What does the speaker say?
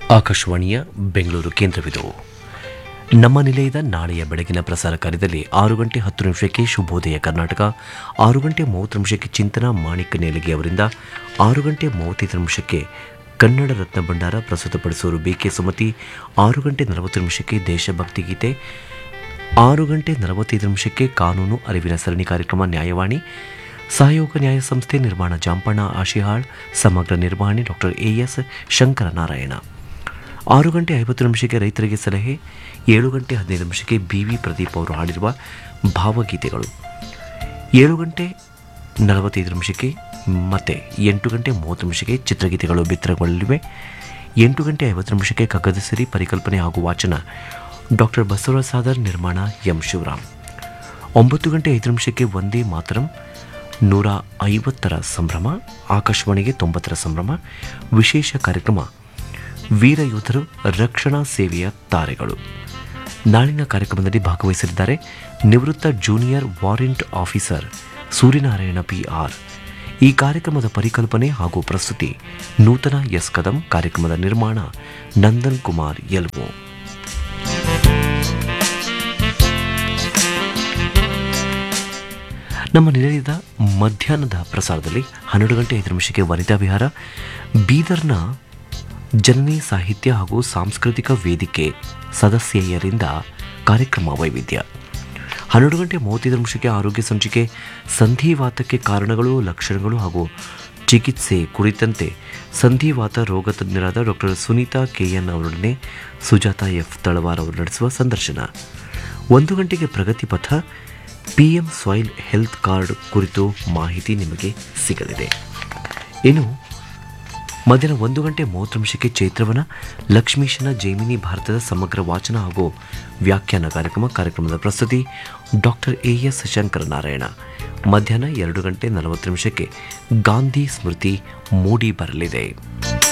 ಆಕಾಶವಾಣಿಯ ಬೆಂಗಳೂರು ಕೇಂದ್ರವಿದು ನಮ್ಮ ನಿಲಯದ ನಾಳೆಯ ಬೆಳಗಿನ ಪ್ರಸಾರ ಕಾರ್ಯದಲ್ಲಿ ಆರು ಗಂಟೆ ಹತ್ತು ನಿಮಿಷಕ್ಕೆ ಶುಭೋದಯ ಕರ್ನಾಟಕ ಆರು ಗಂಟೆ ಮೂವತ್ತು ನಿಮಿಷಕ್ಕೆ ಚಿಂತನ ಮಾಣಿಕ ನೇಲಿಗೆ ಅವರಿಂದ ಆರು ಗಂಟೆ ಮೂವತ್ತೈದು ನಿಮಿಷಕ್ಕೆ ಕನ್ನಡ ರತ್ನ ಭಂಡಾರ ಪ್ರಸ್ತುತಪಡಿಸುವರು ಬಿಕೆ ಸುಮತಿ ಆರು ಗಂಟೆ ನಲವತ್ತು ನಿಮಿಷಕ್ಕೆ ದೇಶಭಕ್ತಿ ಗೀತೆ ಆರು ಗಂಟೆ ನಲವತ್ತೈದು ನಿಮಿಷಕ್ಕೆ ಕಾನೂನು ಅರಿವಿನ ಸರಣಿ ಕಾರ್ಯಕ್ರಮ ನ್ಯಾಯವಾಣಿ ಸಹಯೋಗ ನ್ಯಾಯ ಸಂಸ್ಥೆ ನಿರ್ಮಾಣ ಜಾಂಪಣ್ಣ ಆಶಿಹಾಳ್ ಸಮಗ್ರ ನಿರ್ವಹಣೆ ಡಾಕ್ಟರ್ ಎಎಸ್ ಶಂಕರನಾರಾಯಣ ಆರು ಗಂಟೆ ಐವತ್ತು ನಿಮಿಷಕ್ಕೆ ರೈತರಿಗೆ ಸಲಹೆ ಏಳು ಗಂಟೆ ಹದಿನೈದು ನಿಮಿಷಕ್ಕೆ ಬಿ ವಿ ಪ್ರದೀಪ್ ಅವರು ಹಾಡಿರುವ ಭಾವಗೀತೆಗಳು ಏಳು ಗಂಟೆ ನಲವತ್ತೈದು ನಿಮಿಷಕ್ಕೆ ಮತ್ತೆ ಎಂಟು ಗಂಟೆ ಮೂವತ್ತು ನಿಮಿಷಕ್ಕೆ ಚಿತ್ರಗೀತೆಗಳು ಬಿತ್ತರಗೊಳ್ಳಲಿವೆ ಎಂಟು ಗಂಟೆ ಐವತ್ತು ನಿಮಿಷಕ್ಕೆ ಕಗ್ಗದ ಸಿರಿ ಪರಿಕಲ್ಪನೆ ಹಾಗೂ ವಾಚನ ಡಾಕ್ಟರ್ ಬಸವರಾಜ್ ಸಾದರ್ ನಿರ್ಮಾಣ ಎಂ ಶಿವರಾಮ್ ಒಂಬತ್ತು ಗಂಟೆ ಐದು ನಿಮಿಷಕ್ಕೆ ಒಂದೇ ಮಾತರಂ ನೂರ ಐವತ್ತರ ಸಂಭ್ರಮ ಆಕಾಶವಾಣಿಗೆ ತೊಂಬತ್ತರ ಸಂಭ್ರಮ ವಿಶೇಷ ಕಾರ್ಯಕ್ರಮ ವೀರ ಯೋಧರು ರಕ್ಷಣಾ ಸೇವೆಯ ತಾರೆಗಳು ನಾಳಿನ ಕಾರ್ಯಕ್ರಮದಲ್ಲಿ ಭಾಗವಹಿಸಲಿದ್ದಾರೆ ನಿವೃತ್ತ junior warrant officer Suryanarayana P R ಈ ಕಾರ್ಯಕ್ರಮದ ಪರಿಕಲ್ಪನೆ ಹಾಗೂ ಪ್ರಸ್ತುತಿ ನೂತನ ಎಸ್ ಕದಂ ಕಾರ್ಯಕ್ರಮದ ನಿರ್ಮಾಣ ನಂದನ್ ಕುಮಾರ್ ಎಲ್ವೋ ನಮ್ಮ ನಿಲಯದ ಮಧ್ಯಾಹ್ನದ ಪ್ರಸಾರದಲ್ಲಿ ಹನ್ನೆರಡು ಗಂಟೆ ಐದು ನಿಮಿಷಕ್ಕೆ ವನಿತಾ ವಿಹಾರ ಬೀದರ್ನ ಜನನಿ ಸಾಹಿತ್ಯ ಹಾಗೂ ಸಾಂಸ್ಕೃತಿಕ ವೇದಿಕೆ ಸದಸ್ಯೆಯರಿಂದ ಕಾರ್ಯಕ್ರಮ ವೈವಿಧ್ಯ ಹನ್ನೆರಡು ಗಂಟೆ ಮೂವತ್ತೈದು ನಿಮಿಷಕ್ಕೆ ಆರೋಗ್ಯ ಸಂಚಿಕೆ ಸಂಧಿವಾತಕ್ಕೆ ಕಾರಣಗಳು ಲಕ್ಷಣಗಳು ಹಾಗೂ ಚಿಕಿತ್ಸೆ ಕುರಿತಂತೆ ಸಂಧಿವಾತ ರೋಗ ತಜ್ಞರಾದ ಡಾಕ್ಟರ್ ಸುನೀತಾ ಕೆಎನ್ ಅವರೊಡನೆ ಸುಜಾತ ಎಫ್ ತಳವಾರ್ ಅವರು ನಡೆಸುವ ಸಂದರ್ಶನ ಒಂದು ಗಂಟೆಗೆ ಪ್ರಗತಿ ಪಥ P M soil health card ಕುರಿತು ಮಾಹಿತಿ ನಿಮಗೆ ಸಿಗಲಿದೆ ಇನ್ನು ಮಧ್ಯಾಹ್ನ ಒಂದು ಗಂಟೆ ಮೂವತ್ತು ನಿಮಿಷಕ್ಕೆ ಚೈತ್ರವನ ಲಕ್ಷ್ಮೀಶನ ಜೈಮಿನಿ ಭಾರತದ ಸಮಗ್ರ ವಾಚನ ಹಾಗೂ ವ್ಯಾಖ್ಯಾನ ಕಾರ್ಯಕ್ರಮ ಕಾರ್ಯಕ್ರಮದ ಪ್ರಸ್ತುತಿ ಡಾಕ್ಟರ್ ಎ ಎಸ್ ಶಂಕರನಾರಾಯಣ ಮಧ್ಯಾಹ್ನ ಎರಡು ಗಂಟೆ ನಲವತ್ತು ನಿಮಿಷಕ್ಕೆ ಗಾಂಧಿ ಸ್ಮೃತಿ ಮೂಡಿ ಬರಲಿದೆ